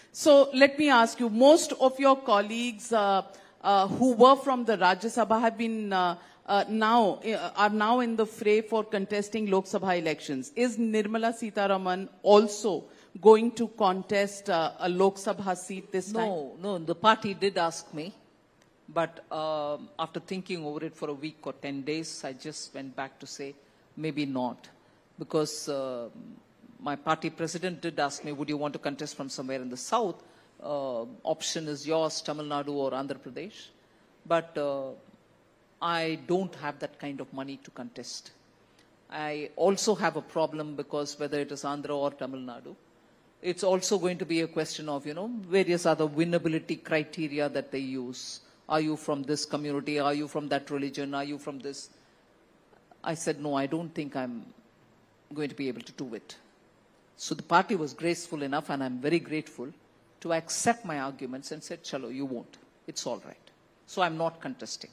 So let me ask you, most of your colleagues uh, uh, who were from the Rajya Sabha have been uh, uh, now uh, are now in the fray for contesting Lok Sabha elections. Is Nirmala Sitaraman also going to contest uh, a Lok Sabha seat this time? No, no, the party did ask me, but um, after thinking over it for a week or 10 days, I just went back to say maybe not. Because uh, my party president did ask me, would you want to contest from somewhere in the south? Uh, option is yours, Tamil Nadu or Andhra Pradesh. But uh, I don't have that kind of money to contest. I also have a problem because whether it is Andhra or Tamil Nadu, it's also going to be a question of, you know, various other winnability criteria that they use. Are you from this community? Are you from that religion? Are you from this? I said, no, I don't think I'm going to be able to do it. So the party was graceful enough, and I'm very grateful, to accept my arguments and said, chalo, you won't. It's all right. So I'm not contesting.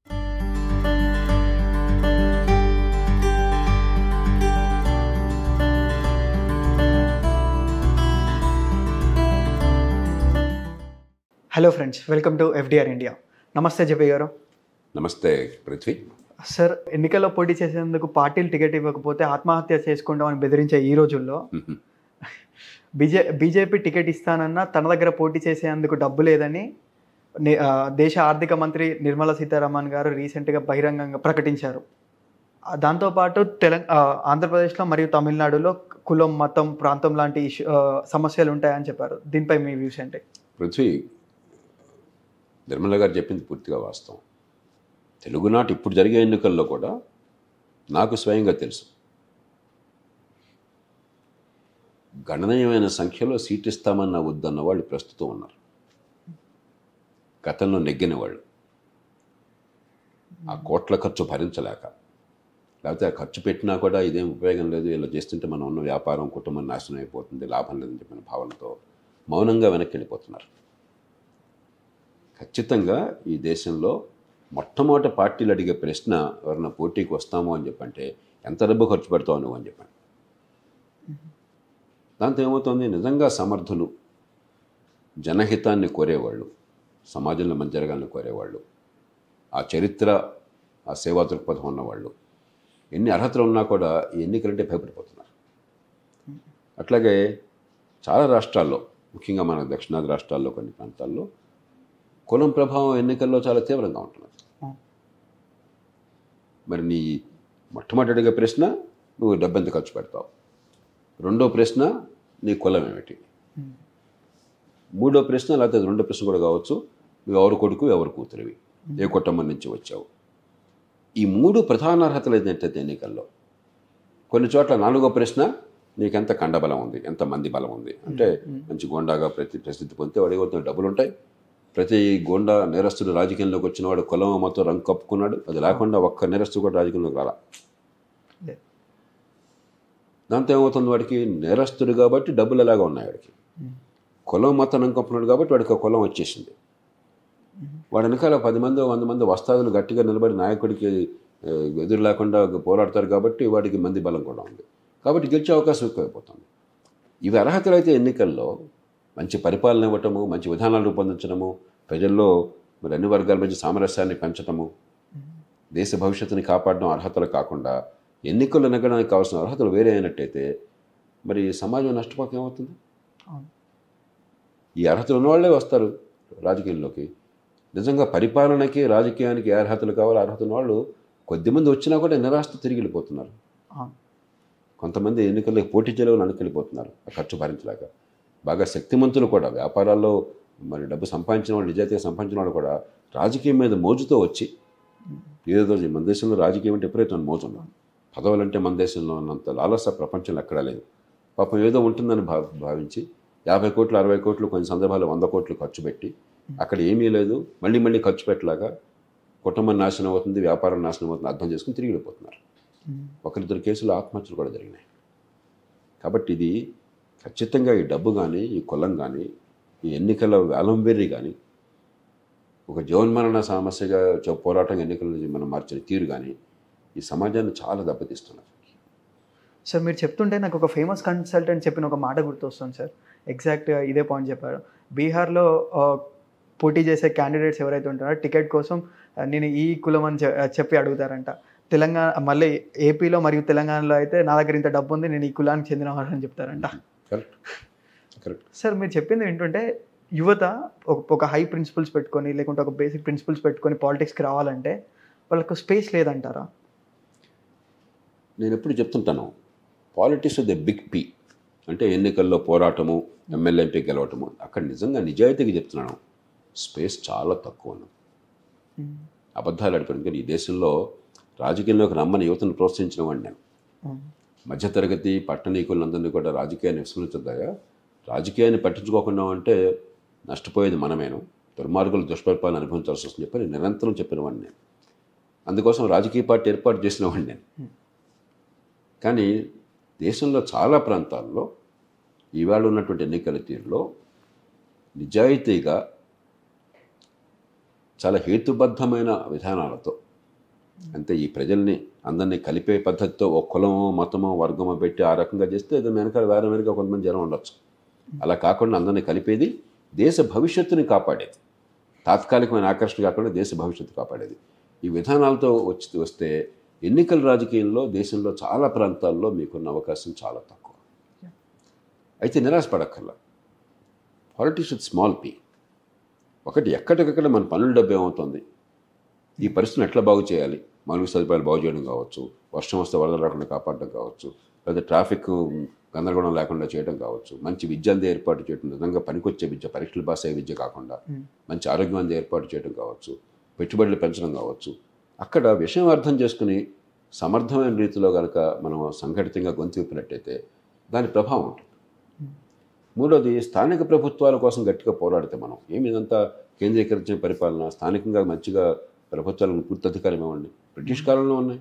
Hello friends welcome to FDR India నమస్తే జపి గారు నమస్తే Prithvi sir ఎన్నికల్లో పోటీ చేసేందుకు పార్టీలు ticket ఇవ్వకపోతే ఆత్మహత్య చేసుకుంటామని బెదిరించే ఈ రోజుల్లో బీజే బీజేపీ టికెట్ ఇస్తానన్నా తన దగ్గర పోటీ చేసేందుకు డబ్బు లేదని ని- ఆ, దేశ ఆర్థిక మంత్రి నిర్మలా సీతారామన్ గారు రీసెంట్గా బహిరంగంగా ప్రకటించారు ఆ, దాంతోపాటు తెలంగాణ ఆంధ్రప్రదేశ్లో మరియు తమిళనాడులో కులం మతం ప్రాంతం లాంటి ఇష్యూ ఆ, సమస్యలు ఉంటాయని చెప్పారు దీనిపై మీ వ్యూస్ ఏంటి పృథ్వీ నిర్మల గారు చెప్పింది పూర్తిగా వాస్తవం తెలుగునాటి ఇప్పుడు జరిగే ఎన్నికల్లో కూడా నాకు స్వయంగా తెలుసు గణనీయమైన సంఖ్యలో సీట్ ఇస్తామన్న వద్దన్న వాళ్ళు ప్రస్తుతం ఉన్నారు గతంలో నెగ్గిన వాళ్ళు ఆ కోట్ల ఖర్చు భరించలేక లేకపోతే ఆ ఖర్చు పెట్టినా కూడా ఇదేం ఉపయోగం లేదు ఇలా చేస్తుంటే మనం ఉన్న వ్యాపారం కుటుంబం నాశనం అయిపోతుంది లాభం లేదని చెప్పిన భావనతో మౌనంగా వెనక్కి వెళ్ళిపోతున్నారు ఖచ్చితంగా ఈ దేశంలో మొట్టమొదటి పార్టీలు అడిగే ప్రశ్న ఎవరైనా పోటీకి వస్తాము అని చెప్పంటే ఎంత డబ్బు ఖర్చు పెడతావు నువ్వు అని చెప్పండి దాంతో ఏమవుతుంది నిజంగా సమర్థులు జనహితాన్ని కోరేవాళ్ళు సమాజంలో మంచి జరగాలని కోరేవాళ్ళు ఆ చరిత్ర ఆ సేవా దృక్పథం ఉన్నవాళ్ళు ఎన్ని అర్హతలు ఉన్నా కూడా ఈ ఎన్నికలంటే భయపడిపోతున్నారు అట్లాగే చాలా రాష్ట్రాల్లో ముఖ్యంగా మన దక్షిణాది రాష్ట్రాల్లో కొన్ని ప్రాంతాల్లో కులం ప్రభావం ఎన్నికల్లో చాలా తీవ్రంగా ఉంటున్నది మరి నీ మొట్టమొదటిగా ప్రశ్న నువ్వు డబ్బెంత ఖర్చు పెడతావు రెండో ప్రశ్న నీ కులం ఏమిటి మూడో ప్రశ్న లేకపోతే రెండో ప్రశ్న కూడా కావచ్చు నువ్వు ఎవరు కొడుకు ఎవరు కూతురివి ఏ కుటుంబం నుంచి వచ్చావు ఈ మూడు ప్రధాన అర్హతలు ఏంటంటే ఎన్నికల్లో కొన్ని చోట్ల నాలుగో ప్రశ్న నీకెంత కండబలం ఉంది ఎంత మంది బలం ఉంది అంటే మంచి గోండాగా ప్రతి ప్రసిద్ధి పొందితే వాడికి కొంత డబ్బులు ఉంటాయి ప్రతి గోండా నేరస్తుడు రాజకీయంలోకి వచ్చిన వాడు కులం మొత్తం రంగు కప్పుకున్నాడు అది లేకుండా ఒక్క నేరస్తుడు కూడా రాజకీయంలోకి రాలా లేదు. దాంతో ఏమవుతుంది వాడికి నేరస్తుడు కాబట్టి డబ్బులు ఎలాగా ఉన్నాయి వాడికి కులం మొత్తం రంగు కప్పుకున్నాడు కాబట్టి వాడికి ఆ కులం వచ్చేసింది వాడి వెనకాల పది మంది వంద మంది వస్తాదులు గట్టిగా నిలబడి నాయకుడికి ఆ, ఎదురు లేకుండా పోరాడతారు కాబట్టి వాడికి మంది బలం కూడా ఉంది కాబట్టి గెలిచే అవకాశం ఎక్కువైపోతుంది ఇవి అర్హతలు అయితే ఎన్నికల్లో మంచి పరిపాలన ఇవ్వటము మంచి విధానాలు రూపొందించడము ప్రజల్లో మరి అన్ని వర్గాల మధ్య సామరస్యాన్ని పెంచటము దేశ భవిష్యత్తుని కాపాడడం అర్హతలు కాకుండా ఎన్నికలు నెగ్గడానికి కావాల్సిన అర్హతలు వేరే అయినట్టయితే మరి సమాజం నష్టపోతే ఏమవుతుంది అవును. ఈ అర్హతలు ఉన్నవాళ్ళే వస్తారు రాజకీయంలోకి నిజంగా పరిపాలనకి రాజకీయానికి ఏ అర్హతలు కావాలో అర్హత ఉన్న వాళ్ళు కొద్దిమంది వచ్చినా కూడా నిరాశతో తిరిగి వెళ్ళిపోతున్నారు అవును. కొంతమంది ఎన్నికల్లో పోటీ చేయలేని అనుకెళ్ళిపోతున్నారు ఆ ఖర్చు భరించలేక బాగా శక్తిమంతులు కూడా వ్యాపారాల్లో మరి డబ్బు సంపాదించిన వాళ్ళు నిజాయితీగా సంపాదించిన వాళ్ళు కూడా రాజకీయం మీద మోజుతో వచ్చి ఏదో మన దేశంలో రాజకీయం అంటే ఎప్పుడైతే మోజు ఉన్నాం పదవులంటే మన దేశంలో ఉన్నంత లాలస ప్రపంచంలో ఎక్కడా లేదు పాపం ఏదో ఉంటుందని భావ భావించి యాభై కోట్లు అరవై కోట్లు కొన్ని సందర్భాల్లో వంద కోట్లు ఖర్చు పెట్టి అక్కడ ఏమీ లేదు మళ్ళీ మళ్ళీ ఖర్చు పెట్టలాగా కుటుంబం నాశనం అవుతుంది వ్యాపారం నాశనం అవుతుంది అర్థం చేసుకుని తిరిగి వెళ్ళిపోతున్నారు ఒకరిద్దరు కేసులు ఆత్మహత్యలు కూడా జరిగినాయి కాబట్టి ఇది ఖచ్చితంగా ఈ డబ్బు కానీ ఈ కులం కానీ ఈ ఎన్నికల వేలంబెర్రి కానీ ఒక జీవన్మరణ సమస్యగా చ- పోరాటం ఎన్నికల నుంచి మనం మార్చిన తీరు కానీ ఈ సమాజాన్ని చాలా దెబ్బతీస్తున్నారు సార్ మీరు చెప్తుంటే నాకు ఒక ఫేమస్ కన్సల్టెంట్ చెప్పిన ఒక మాట గుర్తొస్తుంది సార్ ఎగ్జాక్ట్గా ఇదే పాయింట్ చెప్పారు బీహార్లో ఆ, పోటీ చేసే క్యాండిడేట్స్ ఎవరైతే ఉంటారో టికెట్ కోసం ఆ, నేను ఈ కులం అని చె- చెప్పి అడుగుతారంట తెలంగాణ మళ్ళీ ఏపీలో మరియు తెలంగాణలో అయితే నా దగ్గర ఇంత డబ్బు ఉంది నేను ఈ కులానికి చెందినవాడు అని చెప్తారంట కరెక్ట్ కరెక్ట్ సార్ మీరు చెప్పింది ఏంటంటే యువత ఒక ఒక హై ప్రిన్సిపల్స్ పెట్టుకొని లేకుంటే ఒక బేసిక్ ప్రిన్సిపల్స్ పెట్టుకొని పాలిటిక్స్కి రావాలంటే వాళ్ళకు స్పేస్ లేదంటారా నేను ఎప్పుడు చెప్తుంటాను పాలిటిక్స్ ద బిగ్ పి అంటే ఎన్నికల్లో పోరాటము ఎమ్మెల్యే ఎంపీ గెలవటము అక్కడ నిజంగా నిజాయితీగా చెప్తున్నాను స్పేస్ చాలా తక్కువ ఉన్నది అబద్ధాలు అడిపాను కానీ ఈ దేశంలో రాజకీయంలోకి రమ్మని యువతను ప్రోత్సహించిన వాడిని నేను మధ్యతరగతి పట్టణీకులందరినీ కూడా రాజకీయాన్ని విస్మరించదగా రాజకీయాన్ని పట్టించుకోకుండా అంటే నష్టపోయేది మనమేను దుర్మార్గులు దుష్పరిపాలన అనుభవించాల్సి వస్తుంది చెప్పి నేను నిరంతరం చెప్పిన వాడిని నేను అందుకోసం రాజకీయ పార్టీ ఏర్పాటు చేసిన వాడిని నేను కానీ దేశంలో చాలా ప్రాంతాల్లో ఇవాళ ఉన్నటువంటి ఎన్నికల తీరులో నిజాయితీగా చాలా హేతుబద్ధమైన విధానాలతో అంతే ఈ ప్రజల్ని అందరినీ కలిపే పద్ధతితో ఒక కులమో మతమో వర్గమో పెట్టి ఆ రకంగా చేస్తే ఇది వెనకాల వేరే వెనక కొంతమంది జనం ఉండొచ్చు అలా కాకుండా అందరినీ కలిపేది దేశ భవిష్యత్తుని కాపాడేది తాత్కాలికమైన ఆకర్షణ కాకుండా దేశ భవిష్యత్తు కాపాడేది ఈ విధానాలతో వచ్చి వస్తే ఎన్నికల రాజకీయంలో దేశంలో చాలా ప్రాంతాల్లో మీకున్న అవకాశం చాలా తక్కువ అయితే నిరాశపడక్కర్లా పాలిటిక్స్ విత్ స్మాల్ పీ ఒకటి ఎక్కడికక్కడ మన పనుల డబ్బు ఏమవుతుంది ఈ పరిస్థితిని ఎట్లా బాగు చేయాలి మౌలిక సదుపాయాలు బాగు చేయడం కావచ్చు వర్షం వస్తే వరదలు రాకుండా కాపాడడం కావచ్చు లేదా ట్రాఫిక్ గందరగోళం లేకుండా చేయడం కావచ్చు మంచి విద్య అందే ఏర్పాటు చేయడం నిజంగా పనికొచ్చే విద్య పరీక్షలు పాస్ అయ్యే విద్య కాకుండా మంచి ఆరోగ్యం అందే ఏర్పాటు చేయడం కావచ్చు పెట్టుబడులు పెంచడం కావచ్చు అక్కడ విషయం అర్థం చేసుకుని సమర్థమైన రీతిలో కనుక మనం సంఘటితంగా గొంతు విప్పినట్టయితే దాని ప్రభావం ఉంటుంది మూడోది స్థానిక ప్రభుత్వాల కోసం గట్టిగా పోరాడితే మనం ఏమి ఇదంతా కేంద్రీకరించిన పరిపాలన స్థానికంగా మంచిగా ప్రభుత్వాలకు పూర్తి అధికారం ఇవ్వండి బ్రిటిష్ కాలంలో ఉన్నాయి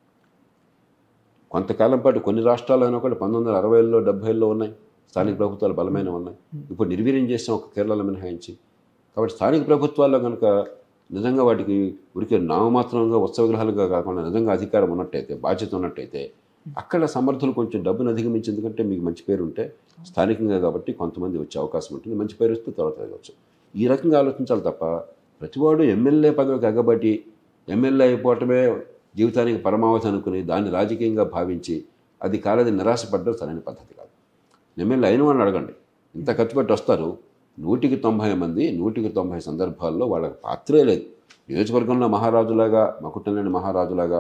కొంతకాలం పాటు కొన్ని రాష్ట్రాలైనా కూడా పంతొమ్మిది వందల అరవైలో డెబ్బైలో ఉన్నాయి స్థానిక ప్రభుత్వాలు బలమైన ఉన్నాయి ఇప్పుడు నిర్వీర్యం చేసాం ఒక కేరళలో మినహాయించి కాబట్టి స్థానిక ప్రభుత్వాల్లో కనుక నిజంగా వాటికి ఉరికి నామమాత్రంగా ఉత్సవ విగ్రహాలుగా కాకుండా నిజంగా అధికారం ఉన్నట్టయితే బాధ్యత ఉన్నట్టయితే అక్కడ సమర్థులు కొంచెం డబ్బును అధిగమించి ఎందుకంటే మీకు మంచి పేరు ఉంటే స్థానికంగా కాబట్టి కొంతమంది వచ్చే అవకాశం ఉంటుంది మంచి పేరు వస్తే తర్వాత ఎదగవచ్చు ఈ రకంగా ఆలోచించాలి తప్ప ప్రతివాడు ఎమ్మెల్యే పదవికి ఎగబట్టి ఎమ్మెల్యే అయిపోవటమే జీవితానికి పరమావధి అనుకుని దాన్ని రాజకీయంగా భావించి అది కాలేది నిరాశపడ్డం సరైన పద్ధతి కాదు ఎమ్మెల్యే అయిన వాళ్ళని అడగండి ఇంత ఖర్చు పెట్టి వస్తారు నూటికి తొంభై మంది నూటికి తొంభై సందర్భాల్లో వాళ్ళకి పాత్రే లేదు నియోజకవర్గంలో మహారాజులాగా మకుటంలేని మహారాజులాగా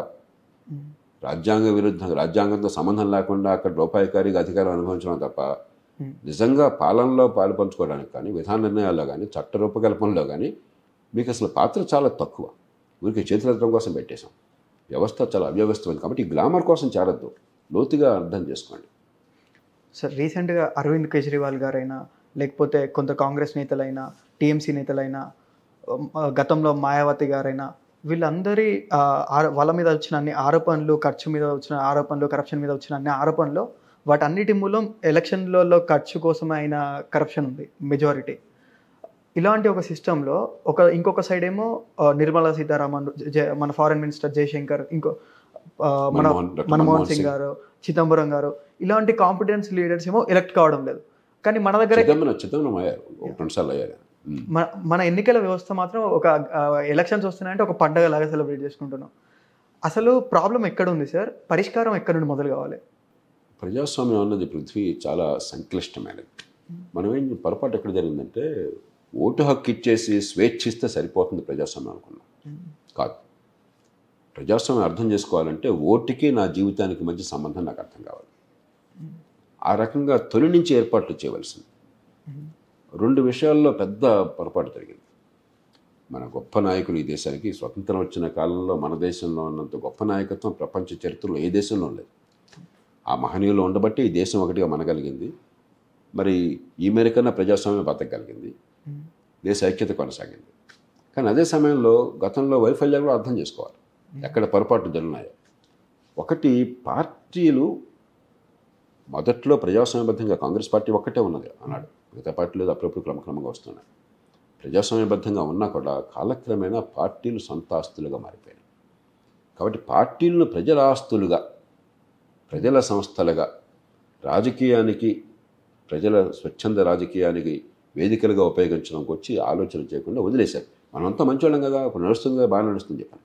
రాజ్యాంగ విరుద్ధంగా రాజ్యాంగంతో సంబంధం లేకుండా అక్కడ లోపాయకారిగా అధికారం అనుభవించడం తప్ప నిజంగా పాలనలో పాలు పంచుకోవడానికి కానీ విధాన నిర్ణయాల్లో కానీ చట్ట రూపకల్పనలో కానీ మీకు అసలు పాత్ర చాలా తక్కువ ఊరికి చేతులెత్తడం కోసం పెట్టేశాం వ్యవస్థ చాలా అవ్యవస్థమైంది కాబట్టి ఈ గ్లామర్ కోసం చేరద్దు లోతుగా అర్థం చేసుకోండి సార్ రీసెంట్గా అరవింద్ కేజ్రీవాల్ గారైనా లేకపోతే కొంత కాంగ్రెస్ నేతలైనా టీఎంసీ నేతలైనా ఉమ్, ఆ, గతంలో మాయావతి గారైనా వీళ్ళందరి ఆ, ఆరో- వాళ్ళ మీద వచ్చిన అన్ని ఆరోపణలు ఖర్చు మీద వచ్చిన ఆరోపణలు కరప్షన్ మీద వచ్చిన అన్ని ఆరోపణలు వాటన్నిటి మూలం ఎలక్షన్లలో ఖర్చు కోసం అయిన కరప్షన్ ఉంది మెజారిటీ ఇలాంటి ఒక సిస్టంలో ఒక ఇంకొక సైడ్ ఏమో ఆ, నిర్మలా సీతారామన్ జ- మన ఫారెన్ మినిస్టర్ జయశంకర్ ఇంకో ఆ, మన మన్మోహన్- డాక్టర్ మన్మోహన్ మన్మోహన్ సింగ్ సింగ్. గారు చిదంబరం గారు ఇలాంటి కాంపిటెన్స్ లీడర్స్ ఏమో ఎలక్ట్ కావడం లేదు కానీ మన దగ్గర చిదంబరం చిదంబరం అయ్యారు ఒక రెండు సార్లు అయ్యారు ఉమ్. మన మన ఎన్నికల వ్యవస్థ మాత్రం ఒక ఎలక్షన్స్ వస్తున్నాయంటే ఒక పండగ లాగా సెలబ్రేట్ చేసుకుంటున్నాం అసలు ప్రాబ్లం ఎక్కడ ఉంది సార్ పరిష్కారం ఎక్కడ నుండి మొదలు కావాలి ప్రజాస్వామ్యం అన్నది పృథ్వీ చాలా సంక్లిష్టమైనది మనం ఏం పొరపాటు ఎక్కడ జరిగిందంటే ఓటు హక్కు ఇచ్చేసి స్వేచ్ఛ ఇస్తే సరిపోతుంది ప్రజాస్వామ్యం అనుకున్నాం కాదు ప్రజాస్వామ్యం అర్థం చేసుకోవాలంటే ఓటుకి నా జీవితానికి మధ్య సంబంధం నాకు అర్థం కావాలి ఆ రకంగా తొలి నుంచి ఏర్పాట్లు చేయవలసింది రెండు విషయాల్లో పెద్ద పొరపాటు జరిగింది మన గొప్ప నాయకులు ఈ దేశానికి స్వతంత్రం వచ్చిన కాలంలో మన దేశంలో ఉన్నంత గొప్ప నాయకత్వం ప్రపంచ చరిత్రలో ఏ దేశంలో లేదు ఆ మహనీయులు ఉండబట్టి ఈ దేశం ఒకటిగా మనగలిగింది మరి ఈ మేరకన్నా ప్రజాస్వామ్యం బతకగలిగింది దేశ ఐక్యత కొనసాగింది కానీ అదే సమయంలో గతంలో వైఫల్యాలు కూడా అర్థం చేసుకోవాలి ఎక్కడ పొరపాట్లు జరిగినాయో ఒకటి పార్టీలు మొదట్లో ప్రజాస్వామ్యబద్ధంగా కాంగ్రెస్ పార్టీ ఒక్కటే ఉన్నది అన్నాడు మిగతా పార్టీలు అప్పుడప్పుడు క్రమక్రమంగా వస్తున్నాయి ప్రజాస్వామ్యబద్ధంగా ఉన్నా కూడా కాలక్రమేణా పార్టీలు సొంత ఆస్తులుగా మారిపోయాయి కాబట్టి పార్టీలను ప్రజల ఆస్తులుగా ప్రజల సంస్థలుగా రాజకీయానికి ప్రజల స్వచ్ఛంద రాజకీయానికి వేదికలుగా ఉపయోగించడానికి వచ్చి ఆలోచన చేయకుండా వదిలేశారు మనంతా మంచోళ్ళం కదా ఇప్పుడు నడుస్తుంది కదా బాగా నడుస్తుంది చెప్పాను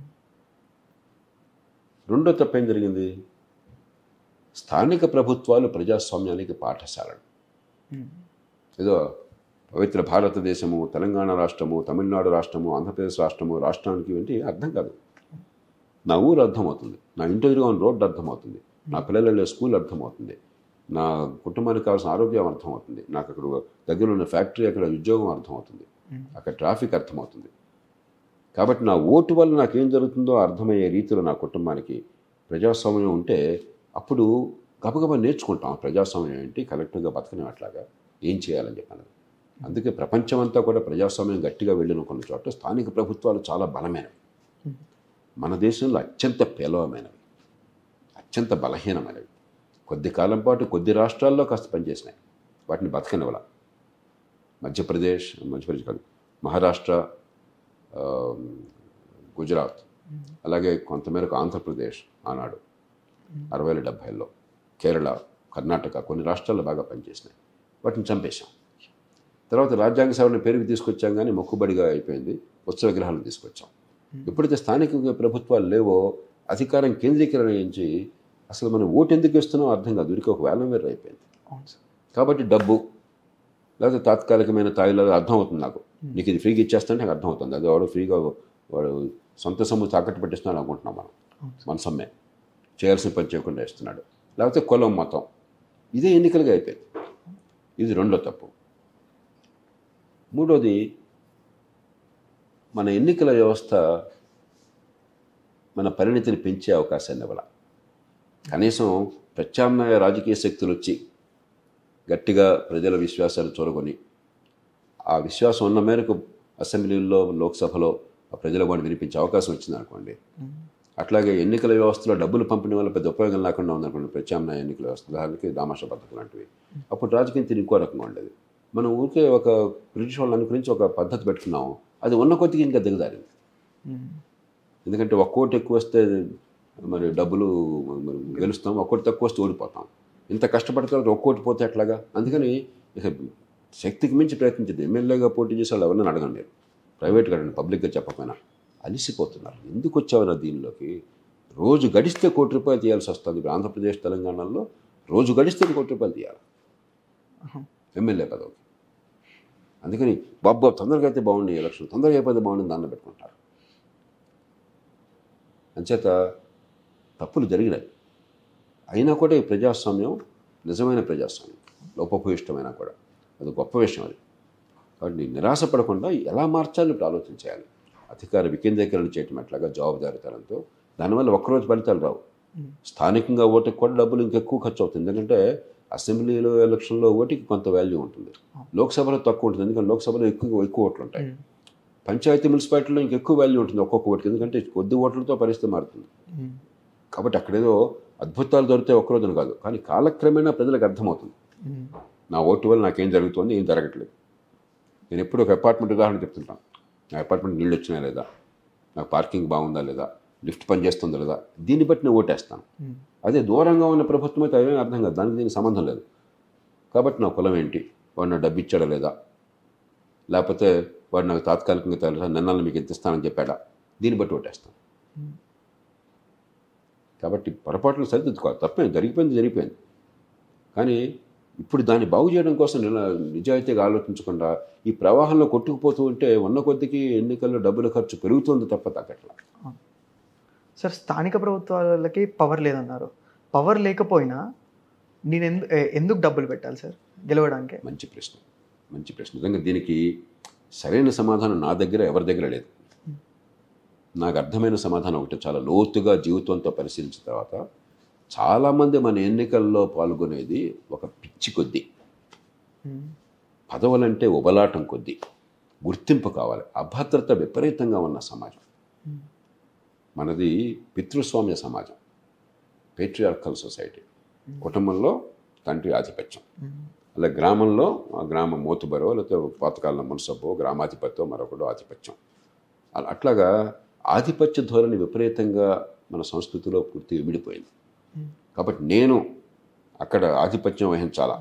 రెండో తప్పేం జరిగింది స్థానిక ప్రభుత్వాలు ప్రజాస్వామ్యానికి పాఠశాలలు ఏదో పవిత్ర భారతదేశము తెలంగాణ రాష్ట్రము తమిళనాడు రాష్ట్రము ఆంధ్రప్రదేశ్ రాష్ట్రము రాష్ట్రానికి ఏంటి అర్థం కాదు నా ఊరు అర్థమవుతుంది నా ఇంటి ఎదురుగా ఉన్న రోడ్డు అర్థమవుతుంది నా పిల్లలు వెళ్ళే స్కూల్ అర్థమవుతుంది నా కుటుంబానికి కావాల్సిన ఆరోగ్యం అర్థమవుతుంది నాకు అక్కడ దగ్గర ఉన్న ఫ్యాక్టరీ అక్కడ ఉద్యోగం అర్థమవుతుంది అక్కడ ట్రాఫిక్ అర్థమవుతుంది కాబట్టి నా ఓటు వల్ల నాకేం జరుగుతుందో అర్థమయ్యే రీతిలో నా కుటుంబానికి ప్రజాస్వామ్యం ఉంటే అప్పుడు గబగబా నేర్చుకుంటాం ప్రజాస్వామ్యం ఏంటి కలెక్టివ్గా బతకడం అట్లాగా ఏం చేయాలని చెప్పాను అందుకే ప్రపంచమంతా కూడా ప్రజాస్వామ్యం గట్టిగా వెళ్ళిన కొన్ని చోట్ల స్థానిక ప్రభుత్వాలు చాలా బలమైనవి మన దేశంలో అత్యంత పేలవమైనవి అత్యంత బలహీనమైనవి కొద్ది కాలం పాటు కొద్ది రాష్ట్రాల్లో కాస్త పనిచేసినాయి వాటిని బతకనివ్వాల మధ్యప్రదేశ్ మధ్యప్రదేశ్ కాదు మహారాష్ట్ర ఆ, గుజరాత్ అలాగే కొంతమేరకు ఆంధ్రప్రదేశ్ ఆనాడు అరవైల డెబ్భైలో కేరళ కర్ణాటక కొన్ని రాష్ట్రాల్లో బాగా పనిచేసినాయి వాటిని చంపేశాం తర్వాత రాజ్యాంగ సవరణ పేరుకి తీసుకొచ్చాం కానీ మొక్కుబడిగా అయిపోయింది ఉత్సవ విగ్రహాలను తీసుకొచ్చాం ఎప్పుడైతే స్థానిక ప్రభుత్వాలు లేవో అధికారం కేంద్రీకరించి అసలు మనం ఓటు ఎందుకు ఇస్తున్నామో అర్థం కాదు ఉరికి ఒక వేలం వేరు అయిపోయింది అవును సార్ కాబట్టి డబ్బు లేకపోతే తాత్కాలికమైన తాయిలో అర్థం అవుతుంది నాకు నీకు ఇది ఫ్రీగా ఇచ్చేస్తుంటే నాకు అర్థం అవుతుంది అది వాడు ఫ్రీగా వాడు సొంత సొమ్ము తాకట్టు పెట్టిస్తున్నాడు అనుకుంటున్నాం మనం మన సొమ్మే చేయాల్సిన పని చేయకుండా ఇస్తున్నాడు లేకపోతే కులం మతం ఇదే ఎన్నికలుగా అయిపోయింది ఇది రెండో తప్పు మూడోది మన ఎన్నికల వ్యవస్థ మన పరిణితిని పెంచే అవకాశాన్ని ఇవ్వాల కనీసం ప్రత్యామ్నాయ రాజకీయ శక్తులు వచ్చి గట్టిగా ప్రజల విశ్వాసాలు చూరగొని ఆ విశ్వాసం ఉన్న మేరకు అసెంబ్లీల్లో లోక్సభలో ఆ ప్రజల వాడిని వినిపించే అవకాశం వచ్చింది అనుకోండి అట్లాగే ఎన్నికల వ్యవస్థలో డబ్బులు పంపిణీ వల్ల పెద్ద ఉపయోగం లేకుండా ఉందనుకోండి ప్రత్యామ్నాయ ఎన్నికల వ్యవస్థ దానికి దామాషా పద్ధతులు లాంటివి అప్పుడు రాజకీయం తిరిగి ఇంకో రకంగా ఉండేది మనం ఊరికే ఒక బ్రిటిష్ వాళ్ళని అనుకరించి ఒక పద్ధతి పెట్టుకున్నాం అది ఉన్న కొద్దిగా ఇంకా దిగజారింది ఎందుకంటే ఒక్క కోటి ఎక్కువ వస్తే మరి డబ్బులు మరి గెలుస్తాం ఒక్క కోటి తక్కువ వస్తే ఓడిపోతాం ఇంత కష్టపడితే ఒక్క కోటి పోతే ఎట్లాగా అందుకని ఇక శక్తికి మించి ప్రయత్నించదు ఎమ్మెల్యేగా పోటీ చేసే వాళ్ళు ఎవరిని అడగండి నేను ప్రైవేట్గా అడగండి పబ్లిక్గా చెప్పకపోయినా అలిసిపోతున్నారు ఎందుకు వచ్చావన్నా దీనిలోకి రోజు గడిస్తే కోటి రూపాయలు తీయాల్సి వస్తుంది ఇప్పుడు ఆంధ్రప్రదేశ్ తెలంగాణలో రోజు గడిస్తే కోటి రూపాయలు తీయాలి ఎమ్మెల్యే పదవికి అందుకని బాబు తొందరగా అయితే బాగుంది ఎలక్షన్ తొందరగా అయిపోతే బాగుంది దాన్ని పెట్టుకుంటారు అంచేత తప్పులు జరిగినాయి అయినా కూడా ఈ ప్రజాస్వామ్యం నిజమైన ప్రజాస్వామ్యం లోపభూయిష్టమైనా కూడా అది గొప్ప విషయం అది కాబట్టి నిరాశపడకుండా ఎలా మార్చాలి ఇప్పుడు ఆలోచన చేయాలి అధికార వికేంద్రీకరణ చేయటం ఎట్లాగా జవాబుదారీతనంతో దానివల్ల ఒక్కరోజు ఫలితాలు రావు స్థానికంగా ఓటుకి కూడా డబ్బులు ఇంకెక్కువ ఖర్చు అవుతుంది ఎందుకంటే అసెంబ్లీలో ఎలక్షన్లో ఓటుకి కొంత వాల్యూ ఉంటుంది లోక్సభలో తక్కువ ఉంటుంది ఎందుకంటే లోక్సభలో ఎక్కువ ఎక్కువ ఓట్లు ఉంటాయి పంచాయతీ మున్సిపాలిటీలో ఇంకెక్కువ వాల్యూ ఉంటుంది ఒక్కొక్క ఓటుకి ఎందుకంటే కొద్ది ఓట్లతో పరిస్థితి మారుతుంది కాబట్టి అక్కడేదో అద్భుతాలు దొరికితే ఒక్కరోజున కాదు కానీ కాలక్రమేణా ప్రజలకు అర్థమవుతుంది నా ఓటు వల్ల నాకేం జరుగుతుంది ఏం జరగట్లేదు నేను ఎప్పుడు ఒక అపార్ట్మెంట్ ఉదాహరణ చెప్తుంటాను నా అపార్ట్మెంట్ నీళ్ళు వచ్చినాయా లేదా నాకు పార్కింగ్ బాగుందా లేదా లిఫ్ట్ పనిచేస్తుందా లేదా దీన్ని బట్టి నేను ఓటేస్తాను అదే దూరంగా ఉన్న ప్రభుత్వం అయితే అవేం అర్థం కాదు దానికి దీనికి సంబంధం లేదు కాబట్టి నా కులం ఏంటి వాడు నాకు డబ్బు ఇచ్చాడా లేదా లేకపోతే వాడు నాకు తాత్కాలికంగా తెలుసా నిన్నలు మీకు ఎంత ఇస్తానని చెప్పాడా దీన్ని బట్టి ఓటేస్తాను కాబట్టి పొరపాట్లు సరిదిద్దుకోవాలి తప్పే జరిగిపోయింది జరిగిపోయింది కానీ ఇప్పుడు దాన్ని బాగు చేయడం కోసం నిల- నిజాయితీగా ఆలోచించకుండా ఈ ప్రవాహంలో కొట్టుకుపోతూ ఉంటే ఉన్న కొద్దికి ఎన్నికల్లో డబ్బుల ఖర్చు పెరుగుతుంది తప్ప తగ్గట్లా సార్ స్థానిక ప్రభుత్వాలకి పవర్ లేదన్నారు పవర్ లేకపోయినా నేను ఎందు ఏ- ఎందుకు డబ్బులు పెట్టాలి సార్ గెలవడానికి మంచి ప్రశ్న మంచి ప్రశ్న నిజంగా దీనికి సరైన సమాధానం నా దగ్గర ఎవరి దగ్గర లేదు నాకు అర్థమైన సమాధానం ఒకటి చాలా లోతుగా జీవితంతో పరిశీలించిన తర్వాత చాలామంది మన ఎన్నికల్లో పాల్గొనేది ఒక పిచ్చి కొద్దీ పదవులంటే ఉబలాటం కొద్దీ గుర్తింపు కావాలి అభద్రత విపరీతంగా ఉన్న సమాజం మనది పితృస్వామ్య సమాజం పేట్రియార్కల్ సొసైటీ కుటుంబంలో తండ్రి ఆధిపత్యం అలా గ్రామంలో ఆ గ్రామ మోతుబరో లేకపోతే పాతకాలంలో మున్సబో గ్రామాధిపత్యం మరొకడు ఆధిపత్యం అలా అట్లాగా ఆధిపత్య ధోరణి విపరీతంగా మన సంస్కృతిలో పూర్తిగా విడిపోయింది కాబట్టి నేను అక్కడ ఆధిపత్యం వహించాలా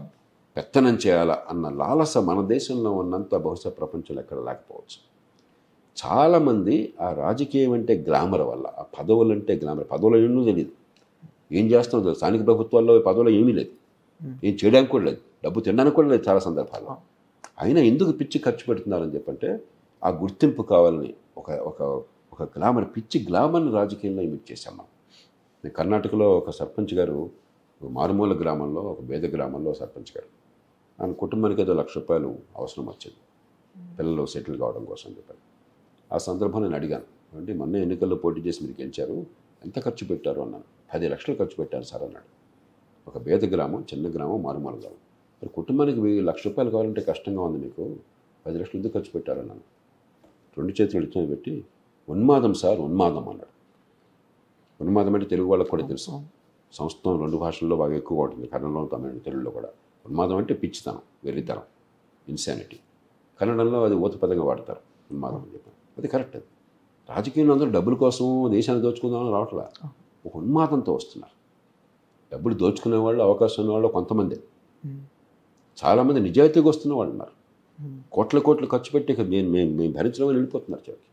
పెత్తనం చేయాలా అన్న లాలస మన దేశంలో ఉన్నంత బహుశా ప్రపంచంలో ఎక్కడ లేకపోవచ్చు చాలామంది ఆ రాజకీయం అంటే గ్లామర్ వల్ల ఆ పదవులు అంటే గ్లామర్ పదవులు ఏమో తెలియదు ఏం చేస్తాం తెలియదు. స్థానిక ప్రభుత్వాల్లో ఈ పదవులు ఏమీ లేదు ఏం చేయడానికి కూడా లేదు డబ్బు తినడానికి కూడా లేదు చాలా సందర్భాల్లో అయినా ఎందుకు పిచ్చి ఖర్చు పెడుతున్నారని చెప్పంటే ఆ గుర్తింపు కావాలని ఒక ఒక ఒక గ్లామర్ పిచ్చి గ్లామర్ని రాజకీయంలో ఇమిట్ చేశాం మనం నేను కర్ణాటకలో ఒక సర్పంచ్ గారు ఒక మారుమూల గ్రామంలో ఒక పేద గ్రామంలో సర్పంచ్ గారు ఆయన కుటుంబానికి ఏదో లక్ష రూపాయలు అవసరం వచ్చింది పిల్లలు సెటిల్ కావడం కోసం చెప్పారు ఆ సందర్భంలో నేను అడిగాను అంటే మొన్న ఎన్నికల్లో పోటీ చేసి మీరు గెలిచారు ఎంత ఖర్చు పెట్టారు అన్నాను పది లక్షలు ఖర్చు పెట్టారు సార్ అన్నాడు ఒక పేద గ్రామం చిన్న గ్రామం మారుమూల గ్రామం మరి కుటుంబానికి వెయ్యి లక్ష రూపాయలు కావాలంటే కష్టంగా ఉంది మీకు పది లక్షలు ఎందుకు ఖర్చు పెట్టారన్నాను రెండు చేతులు ఇచ్చిన పెట్టి ఉన్మాదం సార్ ఉన్మాదం అన్నాడు ఉన్మాదం అంటే తెలుగు వాళ్ళకి కూడా తెలుసు సంస్కృతం రెండు భాషల్లో బాగా ఎక్కువగా ఉంటుంది కన్నడంలో తమిళ తెలుగులో కూడా ఉన్మాదం అంటే పిచ్చితనం వెర్రితనం ఇన్సానిటీ కన్నడంలో అది ఊత పదంగా వాడతారు ఉన్మాదం అని చెప్పాను అది కరెక్ట్ అది రాజకీయంలో అందరూ డబ్బుల కోసం దేశాన్ని దోచుకుందామని రావట్లా ఒక ఉన్మాదంతో వస్తున్నారు డబ్బులు దోచుకునే వాళ్ళు అవకాశం ఉన్న వాళ్ళు కొంతమంది చాలామంది నిజాయితీగా వస్తున్న వాళ్ళు ఉన్నారు కోట్ల కోట్లు ఖర్చు పెట్టి ఇక నేను మేము మేము భరించడం వెళ్ళిపోతున్నారు చివరికి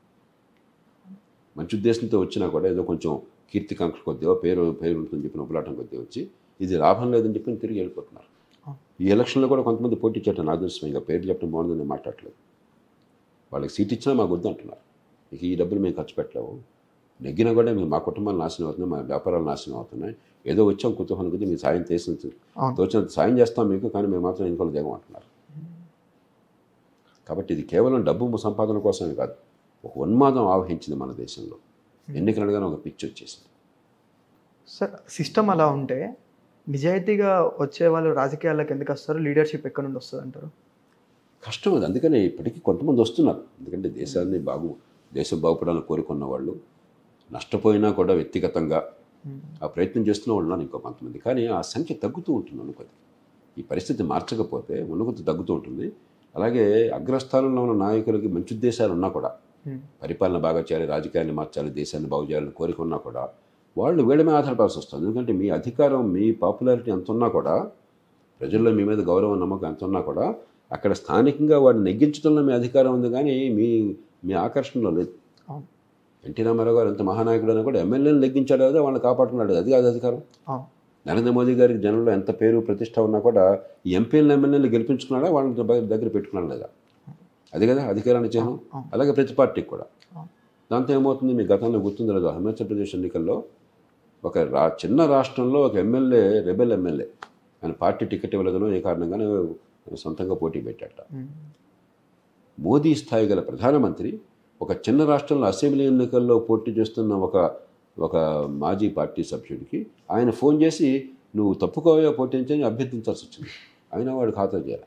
మంచి ఉద్దేశంతో వచ్చినా కూడా ఏదో కొంచెం కీర్తికాంక్ష కొద్దిగా పేరు పేరు ఉంటుందని చెప్పిన ఉపలాటం కొద్దిగా వచ్చి ఇది లాభం లేదని చెప్పి తిరిగి వెళ్ళిపోతున్నారు ఈ ఎలక్షన్లో కూడా కొంతమంది పోటీ చేయటం నాకు తెలుసు ఇంకా పేరు చెప్పడం బాగుందని నేను మాట్లాడలేదు వాళ్ళకి సీట్ ఇచ్చినా మాకు వద్దు అంటున్నారు ఇక ఈ డబ్బులు మేము ఖర్చు పెట్టలేవు నెగ్గినా కూడా మేము మా కుటుంబాలు నాశనం అవుతున్నాయి మా వ్యాపారాలు నాశనం అవుతున్నాయి ఏదో వచ్చాం కుతూహలం కొద్ది మీరు సాయం చేసిన అవును. తోచినంత సాయం చేస్తాం మీకు కానీ మేము మాత్రం ఇంకోళ్ళు దిగం అంటున్నారు కాబట్టి ఇది కేవలం డబ్బు సంపాదన కోసమే కాదు ఒక ఉన్మాదం ఆవహించింది మన దేశంలో ఎన్నికలనగానే ఒక పిచ్చి వచ్చేసింది సార్ సిస్టమ్ అలా ఉంటే నిజాయితీగా వచ్చే వాళ్ళు రాజకీయాల్లోకి ఎందుకు వస్తారు లీడర్షిప్ ఎక్కడి నుండి వస్తుంది అంటారు కష్టం అది అందుకనే ఇప్పటికీ కొంతమంది వస్తున్నారు ఎందుకంటే దేశాన్ని బాగు దేశం బాగుపడాలని కోరుకున్న వాళ్ళు నష్టపోయినా కూడా వ్యక్తిగతంగా ఆ ప్రయత్నం చేస్తున్న వాళ్ళు ఉన్నారు ఇంకో కొంతమంది కానీ ఆ సంఖ్య తగ్గుతూ ఉంటుంది అనుకోది ఈ పరిస్థితి మార్చకపోతే ఉన్నకొద్ది తగ్గుతూ ఉంటుంది అలాగే అగ్రస్థానంలో ఉన్న నాయకులకి మంచి ఉద్దేశాలు ఉన్నా కూడా పరిపాలన బాగా చేయాలి రాజకీయాన్ని మార్చాలి దేశాన్ని బాగు చేయాలని కోరిక ఉన్నా కూడా వాళ్ళు వీళ్ళ మీద ఆధారపడాల్సి వస్తుంది ఎందుకంటే మీ అధికారం మీ పాపులారిటీ ఎంత ఉన్నా కూడా ప్రజల్లో మీ మీద గౌరవం నమ్మకం ఎంత ఉన్నా కూడా అక్కడ స్థానికంగా వాడిని నెగ్గించడంలో మీ అధికారం ఉంది కానీ మీ మీ ఆకర్షణలో లేదు అవును ఎన్టీ రామారావు గారు ఎంత మహానాయకుడు అయినా కూడా ఎమ్మెల్యేలు నెగ్గించాడు కదా వాళ్ళని కాపాడుకున్నాడు అది కాదు అధికారం అవును నరేంద్ర మోదీ గారికి జనంలో ఎంత పేరు ప్రతిష్ట ఉన్నా కూడా ఈ ఎంపీలను ఎమ్మెల్యేలు గెలిపించుకున్నాడా వాళ్ళని దగ్గర- దగ్గర పెట్టుకున్నాడు లేదా అది కదా అధికారాన్ని చిహ్నం అలాగే ప్రతి పార్టీకి కూడా దాంతో ఏమవుతుంది మీ గతంలో గుర్తుంది లేదు హిమాచల్ ప్రదేశ్ ఎన్నికల్లో ఒక రా చిన్న రాష్ట్రంలో ఒక ఎమ్మెల్యే రెబెల్ ఎమ్మెల్యే ఆయన పార్టీ టికెట్ ఇవ్వలేదనో ఏ కారణంగానే సొంతంగా పోటీ పెట్టాట మోదీ స్థాయి గల ప్రధానమంత్రి ఒక చిన్న రాష్ట్రంలో అసెంబ్లీ ఎన్నికల్లో పోటీ చేస్తున్న ఒక ఒక మాజీ పార్టీ సభ్యుడికి ఆయన ఫోన్ చేసి నువ్వు తప్పుకోవా పోటీంచని అభ్యర్థించాల్సి వచ్చింది అయినా వాడు ఖాతా చేయాలి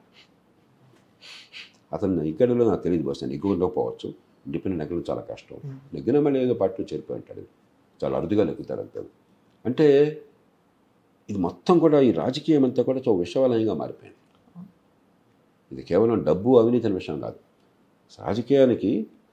అతను ఇక్కడలో నాకు తెలియదు బస్ నేను ఎగ్గు ఉండకపోవచ్చు ఇండిపెండెంట్ ఎగ్గడం చాలా కష్టం నెగ్గిన మళ్ళీ ఏదో పార్టీలో చేరిపోయి ఉంటాడు చాలా అరుదుగా నెగ్గుతారు అంతే అంటే ఇది మొత్తం కూడా ఈ రాజకీయం అంతా కూడా చాలా విషవలయంగా మారిపోయింది ఇది కేవలం డబ్బు అవినీతి అనే విషయం కాదు రాజకీయానికి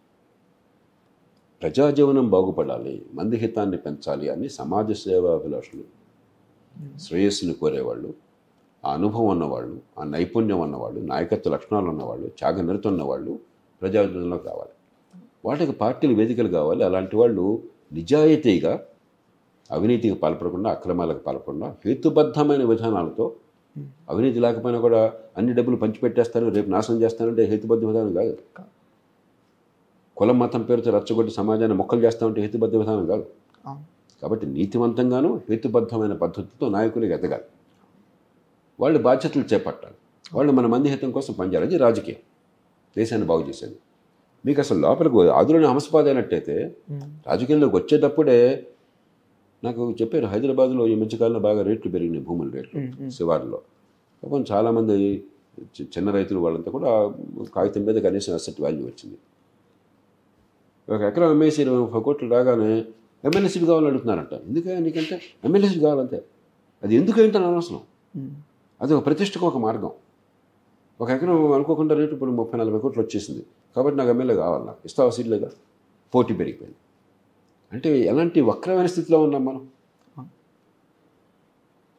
ప్రజాజీవనం బాగుపడాలి మంది హితాన్ని పెంచాలి అని సమాజ సేవా అభిలాషులు శ్రేయస్సుని కోరేవాళ్ళు ఆ అనుభవం ఉన్నవాళ్ళు ఆ నైపుణ్యం ఉన్నవాళ్ళు నాయకత్వ లక్షణాలు ఉన్నవాళ్ళు త్యాగనిరత ఉన్నవాళ్ళు ప్రజాజీవనంలోకి రావాలి వాటికి పార్టీలు వేదికలు కావాలి అలాంటి వాళ్ళు నిజాయితీగా అవినీతికి పాల్పడకుండా అక్రమాలకు పాల్పడకుండా హేతుబద్ధమైన విధానాలతో అవినీతి లేకపోయినా కూడా అన్ని డబ్బులు పంచిపెట్టేస్తాను రేపు నాశనం చేస్తానంటే హేతుబద్ధ విధానం కాదు కులం మతం పేరుతో రచ్చగొట్టి సమాజాన్ని మొక్కలు చేస్తామంటే హేతుబద్ధ విధానం కాదు అవును కాబట్టి నీతివంతంగాను హేతుబద్ధమైన పద్ధతితో నాయకులకు ఎదగాలి వాళ్ళు బాధ్యతలు చేపట్టాలి వాళ్ళు మన మంది హితం కోసం పనిచేయాలి అది రాజకీయం దేశాన్ని బాగు చేసేది మీకు అసలు లోపలికి ఆదులని హంసపాదైనట్టయితే రాజకీయంలోకి వచ్చేటప్పుడే నాకు చెప్పారు హైదరాబాద్లో ఈ మధ్యకాలంలో బాగా రేట్లు పెరిగినాయి భూముల రేట్లు శివారులో పాపం చాలామంది చి- చిన్న రైతులు వాళ్ళంతా కూడా కాగితం మీద కనీసం అసెట్ వాల్యూ వచ్చింది ఒక ఎకరం అమ్మేసి ఇరవై ముప్పై కోట్లు రాగానే ఎమ్మెల్యే సీట్ కావాలని అడుగుతున్నారంట ఎందుకే నీకంటే ఎమ్మెల్యే సీట్ కావాలంతే అది ఎందుకు ఏంటని అనవసరం అది ఒక ప్రతిష్టకు ఒక మార్గం ఒక ఎకరం అనుకోకుండా రేటు ఇప్పుడు ముప్పై నలభై కోట్లు వచ్చేసింది కాబట్టి నాకు ఎమ్మెల్యే కావాలి నాకు ఇస్తావా సీట్లేగా పోటీ పెరిగిపోయింది అంటే ఎలాంటి వక్రమైన స్థితిలో ఉన్నాం మనం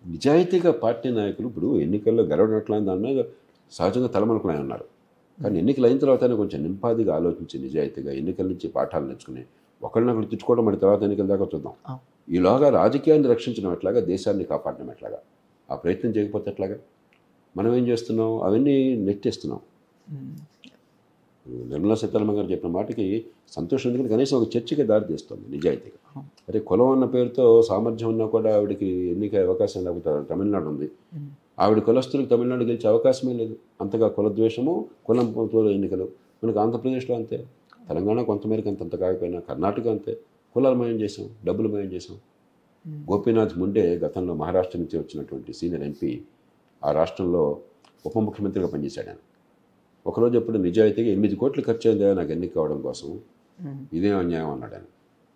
నిజాయితీగా పార్టీ నాయకులు ఇప్పుడు ఎన్నికల్లో గెలవడట్లా దాని మీద సహజంగా తలమనుకునే ఉన్నారు కానీ ఎన్నికలు అయిన తర్వాతనే కొంచెం నింపాదిగా ఆలోచించి నిజాయితీగా ఎన్నికల నుంచి పాఠాలు నేర్చుకుని ఒకరినొకరు తిట్టుకోవడం మరి తర్వాత ఎన్నికల దాకా చూద్దాం ఆ. ఈలోగా రాజకీయాన్ని రక్షించడం ఎట్లాగా దేశాన్ని కాపాడడం ఎట్లాగా ఆ ప్రయత్నం చేయకపోతే ఎట్లాగా మనం ఏం చేస్తున్నాం అవన్నీ నెట్టేస్తున్నాం నిర్మలా సీతారామన్ గారు చెప్పిన మాటకి సంతోషం ఎందుకంటే కనీసం ఒక చర్చకి దారి తీస్తుంది నిజాయితీగా అరే కులం అన్న పేరుతో సామర్థ్యం ఉన్నా కూడా ఆవిడకి ఎన్నిక అవకాశం లేకపోతే తమిళనాడు ఉంది ఆవిడ కులస్తులకు తమిళనాడు గెలిచే అవకాశమే లేదు అంతగా కుల ద్వేషము కులంతో ఎన్నికలు మనకు ఆంధ్రప్రదేశ్లో అంతే తెలంగాణ కొంతమేరకు అంత అంత కాకపోయినా కర్ణాటక అంతే కులాలు మయం చేసాం డబ్బులు మయం చేసాం గోపీనాథ్ ముండే గతంలో మహారాష్ట్ర నుంచి వచ్చినటువంటి సీనియర్ ఎంపీ ఆ రాష్ట్రంలో ఉప ముఖ్యమంత్రిగా పనిచేశాడు ఆయన ఒకరోజు ఎప్పుడు నిజాయితీగా ఎనిమిది కోట్లు ఖర్చు అయిందా నాకు ఎన్నిక కావడం కోసం ఇదేం అన్యాయం అన్నాడు ఆయన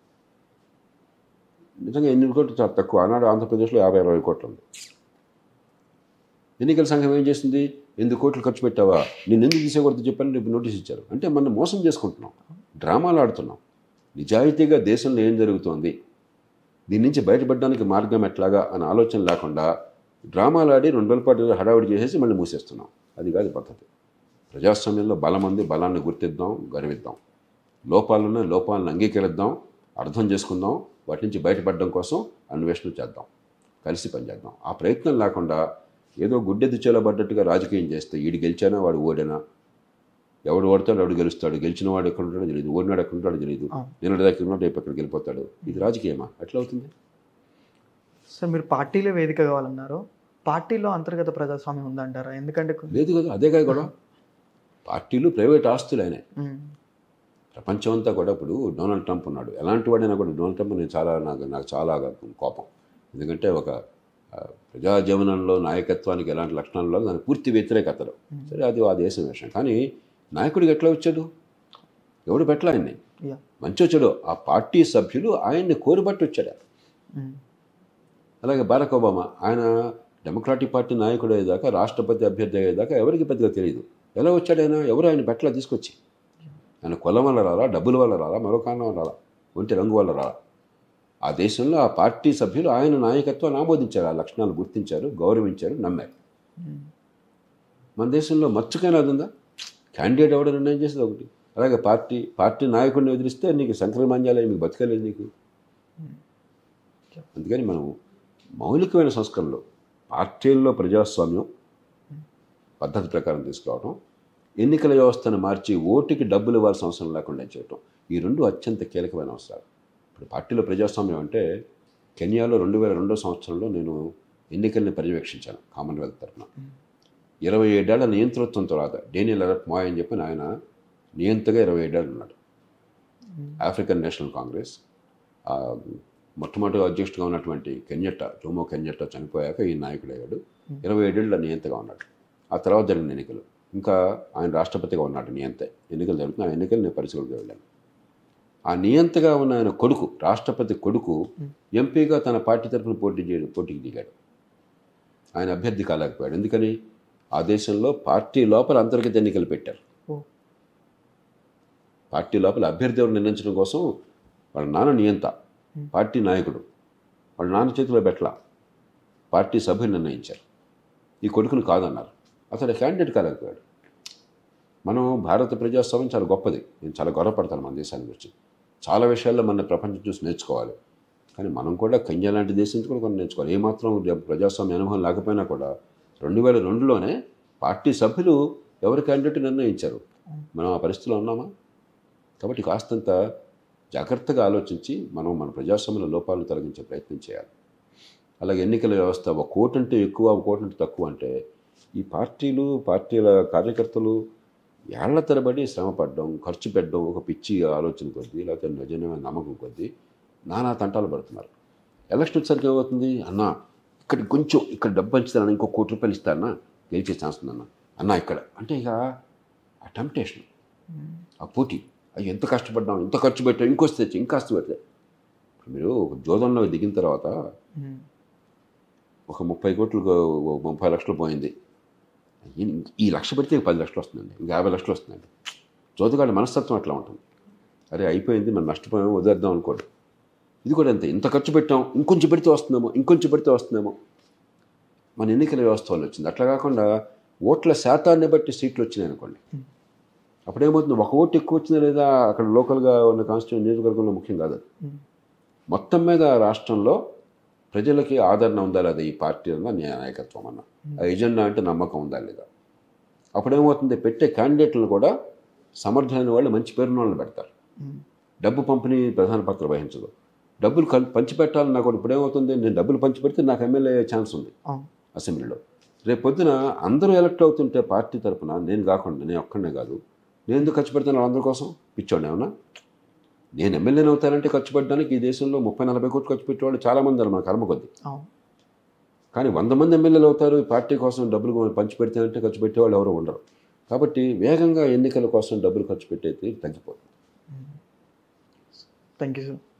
నిజంగా ఎనిమిది కోట్లు చాలా తక్కువ ఆనాడు ఆంధ్రప్రదేశ్లో యాభై అరవై కోట్లు ఉంది ఎన్నికల సంఘం ఏం చేసింది ఎనిమిది కోట్లు ఖర్చు పెట్టావా నేను ఎందుకు తీసేకూడదు చెప్పని రేపు నోటీస్ ఇచ్చారు అంటే మనం మోసం చేసుకుంటున్నాం డ్రామాలు ఆడుతున్నాం నిజాయితీగా దేశంలో ఏం జరుగుతోంది దీని నుంచి బయటపడడానికి మార్గం ఎట్లాగా అని ఆలోచన లేకుండా డ్రామాలు ఆడి రెండు రోజుల పాటు హడావిడి చేసేసి మళ్ళీ మూసేస్తున్నాం అది కాదు పద్ధతి ప్రజాస్వామ్యంలో బలం ఉంది బలాన్ని గుర్తిద్దాం గర్విద్దాం లోపాలను లోపాలను అంగీకరిద్దాం అర్థం చేసుకుందాం వాటి నుంచి బయటపడడం కోసం అన్వేషణ చేద్దాం కలిసి పనిచేద్దాం ఆ ప్రయత్నం లేకుండా ఏదో గుడ్డెద్దు చేలబడ్డట్టుగా రాజకీయం చేస్తే ఈడు గెలిచానా వాడు ఓడినా ఎవడు ఓడతాడు ఎవడు గెలుస్తాడు గెలిచిన వాడు ఎక్కడ ఉంటాడో తెలియదు ఓడినాడు ఎక్కడ ఉంటాడో తెలియదు ఆ. నిన్నటి దగ్గర ఉన్నాడు రేపు ఎక్కడికి వెళ్ళిపోతాడు ఇది రాజకీయమా ఎట్లా అవుతుంది సార్ మీరు పార్టీలే వేదిక కావాలన్నారు పార్టీలో అంతర్గత ప్రజాస్వామ్యం ఉందంటారా ఎందుకంటే కొ- లేదు కదా అదే కాదు గొడవ పార్టీలు ప్రైవేట్ ఆస్తులు ఆయనే ఉమ్, ప్రపంచం అంతా కూడా ఇప్పుడు డొనాల్డ్ ట్రంప్ ఉన్నాడు ఎలాంటి వాడైనా కూడా డొనాల్డ్ ట్రంప్ నేను చాలా నాకు నాకు చాలా కోపం ఎందుకంటే ఒక ఆ, ప్రజా జీవనంలో నాయకత్వానికి ఎలాంటి లక్షణాలు లేవు దానికి పూర్తి వ్యతిరేకతలు సరే అది ఆ దేశం విషయం కానీ నాయకుడికి ఎట్లా వచ్చాడు ఎవడు పెట్టలే ఆయన్ని యా మంచి వచ్చాడు ఆ పార్టీ సభ్యులు ఆయన్ని కోరిబట్టి వచ్చాడు ఉమ్, అలాగే బారక్ ఒబామా ఆయన డెమోక్రాటిక్ పార్టీ నాయకుడు అయ్యేదాకా రాష్ట్రపతి అభ్యర్థి అయ్యేదాకా ఎవరికి పెద్దగా తెలియదు ఎలా వచ్చాడు ఆయన ఎవరు ఆయన బట్టల తీసుకొచ్చి ఆయన కులం వల్ల రాలా డబ్బుల వల్ల రాలా మరో కారణం వల్ల రాలా ఒంటి రంగు వల్ల రాలా ఆ దేశంలో ఆ పార్టీ సభ్యులు ఆయన నాయకత్వాన్ని ఆమోదించారు ఆ లక్షణాలు గుర్తించారు గౌరవించారు నమ్మారు ఉమ్, మన దేశంలో మచ్చుకైనా అది ఉందా క్యాండిడేట్ ఎవడో నిర్ణయం చేసేది ఒకటి అలాగే పార్టీ పార్టీ నాయకుడిని ఎదిరిస్తే నీకు సంక్రమాన్యాలే మీకు బతకలేదు నీకు అందుకని మనం మౌలికమైన సంస్కరణలు పార్టీల్లో ప్రజాస్వామ్యం పద్ధతి ప్రకారం తీసుకురావడం ఎన్నికల వ్యవస్థను మార్చి ఓటుకి డబ్బులు ఇవ్వాల్సిన అవసరం లేకుండా చేయటం ఈ రెండు అత్యంత కీలకమైన అవసరాలు ఇప్పుడు పార్టీలో ప్రజాస్వామ్యం అంటే కెన్యాలో రెండు వేల రెండో సంవత్సరంలో నేను ఎన్నికల్ని పర్యవేక్షించాను కామన్వెల్త్ తరఫున ఇరవై ఏడేళ్ల నియంతృత్వం తర్వాత డేనియల్ అరప్ మాయ్ అని చెప్పి ఆయన నియంతగా ఇరవై ఏడేళ్ళు ఉన్నాడు ఆఫ్రికన్ నేషనల్ కాంగ్రెస్ ఆ, మొట్టమొదటి అధ్యక్షుడిగా ఉన్నటువంటి కెన్యట్ట జోమో కెన్యట్ట చనిపోయాక ఈ నాయకుడు అయ్యాడు ఇరవై ఏడేళ్ళ నియంతగా ఉన్నాడు ఆ తర్వాత జరిగిన ఎన్నికలు ఇంకా ఆయన రాష్ట్రపతిగా ఉన్నాడు నియంతే ఎన్నికలు జరుగుతున్నాయి ఆ ఎన్నికలు నేను పరిశీలనకు వెళ్ళాను ఆ నియంతగా ఉన్న ఆయన కొడుకు రాష్ట్రపతి కొడుకు ఎంపీగా తన పార్టీ తరఫున పోటీ చేయడం పోటీకి దిగాడు ఆయన అభ్యర్థి కాలేకపోయాడు ఎందుకని ఆ దేశంలో పార్టీ లోపల అంతర్గత ఎన్నికలు పెట్టారు ఓ పార్టీ లోపల అభ్యర్థి ఎవరు నిర్ణయించడం కోసం వాళ్ళ నాన్న నియంత పార్టీ నాయకుడు వాళ్ళ నాన్న చేతిలో పెట్టలా పార్టీ సభ్యులు నిర్ణయించారు ఈ కొడుకును కాదన్నారు అతడు క్యాండిడేట్ కాలేకపోయాడు మనం భారత ప్రజాస్వామ్యం చాలా గొప్పది నేను చాలా గొడవపడతాను మన దేశాన్ని గురించి చాలా విషయాల్లో మన ప్రపంచం చూసి నేర్చుకోవాలి కానీ మనం కూడా కెన్యా లాంటి దేశం నుంచి కూడా కొన్ని నేర్చుకోవాలి ఏమాత్రం రేపు ప్రజాస్వామ్య అనుభవం లేకపోయినా కూడా రెండు వేల రెండులోనే పార్టీ సభ్యులు ఎవరి క్యాండిడేట్ నిర్ణయించారు మనం ఆ పరిస్థితిలో ఉన్నామా కాబట్టి కాస్తంత జాగ్రత్తగా ఆలోచించి మనం మన ప్రజాస్వామ్య లోపాలను తొలగించే ప్రయత్నం చేయాలి అలాగే ఎన్నికల వ్యవస్థ ఒక కోటి అంటే ఎక్కువ ఒక కోటి అంటే తక్కువ అంటే ఈ పార్టీలు పార్టీల కార్యకర్తలు ఏళ్ల తరబడి శ్రమ పడడం ఖర్చు పెట్టడం ఒక పిచ్చి ఆలోచన కొద్దీ లేకపోతే నిజమైన నమ్మకం కొద్దీ నానా తంటాలు పడుతున్నారు ఎలక్షన్ వచ్చేసరికి ఏమవుతుంది అన్న ఇక్కడ కొంచెం ఇక్కడ డబ్బు పంచుతానన్నా ఇంకో కోటి రూపాయలు ఇస్తానా గెలిచే ఛాన్స్ ఉందన్న అన్న ఇక్కడ అంటే ఇక ఆ టెంప్టేషన్ ఆ పోటీ అయ్యి ఎంత కష్టపడ్డాం ఎంత ఖర్చు పెట్టాం ఇంకొస్తే తెచ్చి ఇంకాస్త పెడితే ఇప్పుడు మీరు ఒక జోదంలో దిగిన తర్వాత ఉమ్, ఒక ముప్పై కోట్లు ఒక ముప్పై లక్షలు పోయింది ఈ- ఈ లక్ష పెడితే ఇంక పది లక్షలు వస్తుందండి ఇంకా యాభై లక్షలు వస్తుందండి జోతగాడి మనస్తత్వం అట్లా ఉంటుంది అరే అయిపోయింది మనం నష్టపోయాము వదిలేద్దాం అనుకోడు ఇది కూడా అంతే ఇంత ఖర్చు పెట్టాం ఇంకొంచెం పెడితే వస్తుందేమో ఇంకొంచెం పెడితే వస్తుందేమో మన ఎన్నికల వ్యవస్థ వల్ల వచ్చింది అట్లా కాకుండా ఓట్ల శాతాన్ని బట్టి సీట్లు వచ్చినాయి అనుకోండి అప్పుడేమవుతుంది ఒక ఓటు ఎక్కువ వచ్చిందా లేదా అక్కడ లోకల్గా ఉన్న కాన్స్టిట్యూన్ నియోజకవర్గంలో ముఖ్యం కాదు అది. మొత్తం మీద రాష్ట్రంలో ప్రజలకి ఆదరణ ఉందా లేదా ఈ పార్టీ అన్న న్యాయ నాయకత్వం అన్న ఆ ఎజెండా అంటే నమ్మకం ఉందా లేదా అప్పుడేమవుతుంది పెట్టే క్యాండిడేట్లను కూడా సమర్థమైన వాళ్ళు మంచి పేరున్న వాళ్ళని పెడతారు డబ్బు పంపిణీ ప్రధాన పాత్ర వహించదు డబ్బులు కల్ పంచిపెట్టాలన్నా కూడా ఇప్పుడు ఏమవుతుంది నేను డబ్బులు పంచిపెడితే నాకు ఎమ్మెల్యే ఛాన్స్ ఉంది అవును అసెంబ్లీలో రేపు పొద్దున అందరూ ఎలక్ట్ అవుతుంటే పార్టీ తరపున నేను కాకుండా నేను ఒక్కడనే కాదు నేను ఎందుకు ఖర్చు పెడతాను వాళ్ళందరి కోసం పిచ్చోండి ఏమన్నా నేను ఎమ్మెల్యేని అవుతానంటే ఖర్చు పెట్టడానికి ఈ దేశంలో ముప్పై నలభై కోట్లు ఖర్చు పెట్టేవాళ్ళు చాలామంది ఉన్నారు మన కర్మ కొద్దీ అవును కానీ వంద మంది ఎమ్మెల్యేలు అవుతారు ఈ పార్టీ కోసం డబ్బులు పంచి పెడితేనంటే ఖర్చు పెట్టేవాళ్ళు ఎవరు ఉండరు కాబట్టి వేగంగా ఎన్నికల కోసం డబ్బులు ఖర్చు పెట్టేది తగ్గిపోతుంది థ్యాంక్ యూ సార్